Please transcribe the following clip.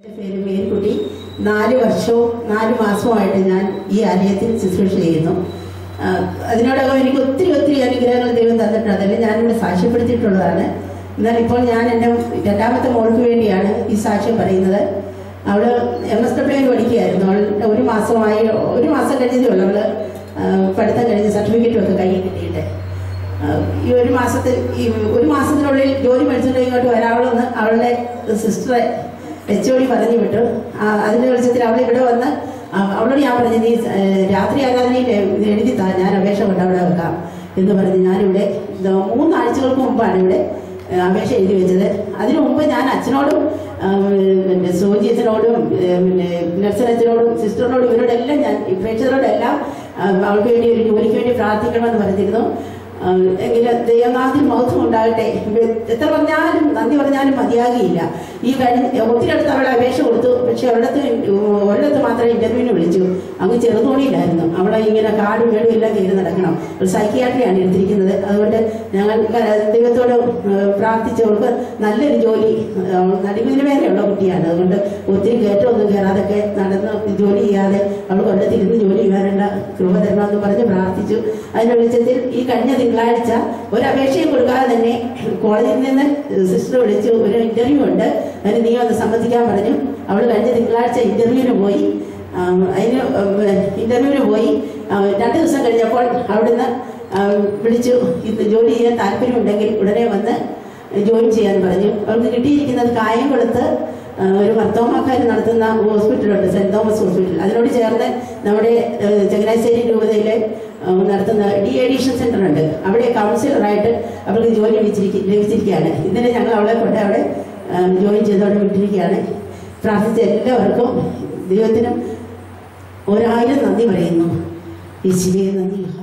എൻ്റെ പേര് മേരിക്കുട്ടി നാല് വർഷവും നാല് മാസവുമായിട്ട് ഞാൻ ഈ ആലയത്തിൽ ശുശ്രൂഷ ചെയ്യുന്നു ആ, അതിനോടകം എനിക്ക് ഒത്തിരി ഒത്തിരി അനുഗ്രഹങ്ങൾ ദൈവം തന്നിട്ടുണ്ട് അതെല്ലാം ഞാനിവിടെ സാക്ഷ്യപ്പെടുത്തിയിട്ടുള്ളതാണ് എന്നാൽ ഇപ്പോൾ ഞാൻ എൻ്റെ രണ്ടാമത്തെ മോൾക്ക് വേണ്ടിയാണ് ഈ സാക്ഷ്യം പറയുന്നത് അവൾ എം എസ് ഡബ്ല്യുവിന് പഠിക്കുകയായിരുന്നു അവളുടെ ഒരു മാസമായി ഒരു മാസം കഴിഞ്ഞതേ ഉള്ളൂ അവൾ പഠിത്തം കഴിഞ്ഞ് സർട്ടിഫിക്കറ്റും ഒക്കെ കയ്യിൽ കിട്ടിയിട്ട് ആഹ് ഈ ഒരു മാസത്തിൽ ഈ ഒരു മാസത്തിനുള്ളിൽ ജോലി മേടിച്ചിട്ട് ഇങ്ങോട്ട് വരാവളെന്ന് അവളുടെ സിസ്റ്ററെ എച്ച് ഒ ഡി പറഞ്ഞു വിട്ടു ആ, അതിന്റെ വെളിച്ചത്തിൽ അവൾ ഇവിടെ വന്ന് ആ, അവളോട് ഞാൻ പറഞ്ഞു നീ ഏഹ്, രാത്രി ആരാധനയിൽ എഴുതി താ ഞാൻ അപേക്ഷ കൊണ്ട് അവിടെ വെക്കാം എന്ന് പറഞ്ഞ് ഞാനിവിടെ ഇത് മൂന്നാഴ്ചകൾക്ക് മുമ്പാണ് ഇവിടെ ഏഹ്, അപേക്ഷ എഴുതി വെച്ചത് അതിനു മുമ്പ് ഞാൻ അച്ഛനോടും ആ, പിന്നെ സോജി അച്ഛനോടും ഏഹ്, പിന്നെ നഴ്സൻ അച്ഛനോടും സിസ്റ്ററിനോടും ഇവരോടെല്ലാം ഞാൻ ഈ പ്രേക്ഷകരോടെല്ലാം ആ, അവൾക്ക് വേണ്ടി ഒരു ജോലിക്ക് വേണ്ടി പ്രാർത്ഥിക്കണമെന്ന് പറഞ്ഞിരുന്നു ആ, എങ്കിലും ദൈവനാഥിൽ മഹത്വം ഉണ്ടാകട്ടെ എത്ര പറഞ്ഞാലും നന്ദി പറഞ്ഞാലും മതിയാകിയില്ല ഈ കഴിഞ്ഞ ഒത്തിരി അടുത്ത് അവളെ അപേക്ഷ കൊടുത്തു പക്ഷെ ഒരിടത്ത് ഒരിടത്ത് മാത്രമേ ഇന്റർവ്യൂവിന് വിളിച്ചു അങ്ങ് ചെറുതോണിയിലായിരുന്നു അവളെ ഇങ്ങനെ കാടും വീടും എല്ലാം കയറി നടക്കണം ഒരു സൈക്കിയാട്രിയാണ് എടുത്തിരിക്കുന്നത് അതുകൊണ്ട് ഞങ്ങൾ ദൈവത്തോട് പ്രാർത്ഥിച്ച് അവൾക്ക് നല്ലൊരു ജോലി നടുവിന് മേലെയുള്ള കുട്ടിയാണ് അതുകൊണ്ട് ഒത്തിരി കയറ്റമൊന്നും കയറാതൊക്കെ നടന്ന് ജോലി ചെയ്യാതെ അവൾ കൊല്ലത്തിരുന്ന് ജോലി ചെയ്യാനുള്ള കൃപ തരണമെന്ന് പറഞ്ഞ് പ്രാർത്ഥിച്ചു അതിന്റെ വെളിച്ചത്തിൽ ഈ കഴിഞ്ഞ തിങ്കളാഴ്ച ഒരു അപേക്ഷയും കൊടുക്കാതെ തന്നെ കോളേജിൽ നിന്ന് സിസ്റ്റർ വിളിച്ചു ഒരു ഇന്റർവ്യൂ ഉണ്ട് അതിന് നീ ഒന്ന് സമ്മതിക്കാൻ പറഞ്ഞു അവൾ കഴിഞ്ഞ തിങ്കളാഴ്ച ഇന്റർവ്യൂവിന് പോയി ആം, അതിന് ഇന്റർവ്യൂവിന് പോയി ആ, രണ്ട് ദിവസം കഴിഞ്ഞപ്പോൾ അവിടുന്ന് ആ, വിളിച്ചു ഇത് ജോലി ചെയ്യാൻ താല്പര്യമുണ്ടെങ്കിൽ ഉടനെ വന്ന് ജോയിൻ ചെയ്യാൻ പറഞ്ഞു അവൾക്ക് കിട്ടിയിരിക്കുന്നത് കായംകുളത്ത് ആ, ഒരു മർത്തോമാക്കാർ നടത്തുന്ന ഹോസ്പിറ്റലുണ്ട് സെന്റ് തോമസ് ഹോസ്പിറ്റൽ അതിനോട് ചേർന്ന് നമ്മുടെ ആ, ചങ്ങനാശ്ശേരി രൂപതയിലെ ആ, നടത്തുന്ന ഡി എഡീഷൻ സെന്റർ ഉണ്ട് അവിടെ കൗൺസിലറായിട്ട് അവർക്ക് ജോലി ലഭിച്ചിരിക്ക ലഭിച്ചിരിക്കുകയാണ് ഇന്നലെ ഞങ്ങൾ അവളെ കൊണ്ട് അവിടെ ആ, ജോയിൻ ചെയ്തോടെ വിട്ടിരിക്കുകയാണ് പ്രാർത്ഥിച്ച എല്ലാവർക്കും ദൈവത്തിനും ഒരായിരം നന്ദി പറയുന്നു യേശുവേ നന്ദി